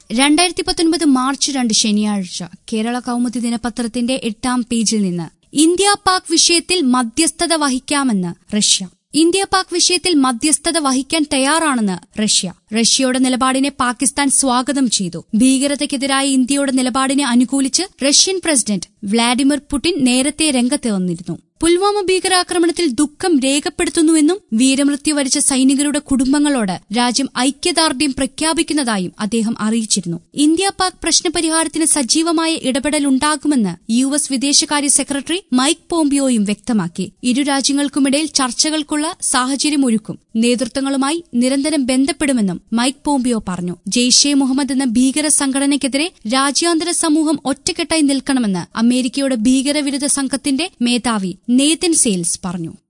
രണ്ടായിരത്തി പത്തൊൻപത് മാർച്ച് രണ്ട് ശനിയാഴ്ച കേരള കൗമുദി ദിനപത്രത്തിന്റെ എട്ടാം പേജിൽ നിന്ന് ഇന്ത്യ പാക് വിഷയത്തിൽ മധ്യസ്ഥത വഹിക്കാമെന്ന് റഷ്യ ഇന്ത്യ പാക് വിഷയത്തിൽ മധ്യസ്ഥത വഹിക്കാൻ തയ്യാറാണെന്ന് റഷ്യ റഷ്യയുടെ നിലപാടിനെ പാകിസ്ഥാൻ സ്വാഗതം ചെയ്തു ഭീകരതയ്ക്കെതിരായ ഇന്ത്യയുടെ നിലപാടിനെ അനുകൂലിച്ച് റഷ്യൻ പ്രസിഡന്റ് വ്ളാഡിമിർ പുടിൻ നേരത്തെ രംഗത്ത് വന്നിരുന്നു പുൽവാമ ഭീകരാക്രമണത്തിൽ ദുഃഖം രേഖപ്പെടുത്തുന്നുവെന്നും വീരമൃത്യു വരിച്ച സൈനികരുടെ കുടുംബങ്ങളോട് രാജ്യം ഐക്യദാർഢ്യം പ്രഖ്യാപിക്കുന്നതായും അദ്ദേഹം അറിയിച്ചിരുന്നു ഇന്ത്യ പാക് പ്രശ്നപരിഹാരത്തിന് സജീവമായ ഇടപെടലുണ്ടാകുമെന്ന് യു എസ് വിദേശകാര്യ സെക്രട്ടറി മൈക്ക് പോംപിയോയും വ്യക്തമാക്കി ഇരു രാജ്യങ്ങൾക്കുമിടയിൽ ചർച്ചകൾക്കുള്ള സാഹചര്യമൊരുക്കും നേതൃത്വങ്ങളുമായി നിരന്തരം ബന്ധപ്പെടുമെന്നും മൈക്ക് പോംപിയോ പറഞ്ഞു ജെയ്ഷെ മുഹമ്മദ് എന്ന ഭീകര സംഘടനയ്ക്കെതിരെ രാജ്യാന്തര സമൂഹം ഒറ്റക്കെട്ടായി നിൽക്കണമെന്ന് അമേരിക്കയുടെ ഭീകരവിരുദ്ധ സംഘത്തിന്റെ മേധാവി നേതൻ സെയിൽസ് പറഞ്ഞു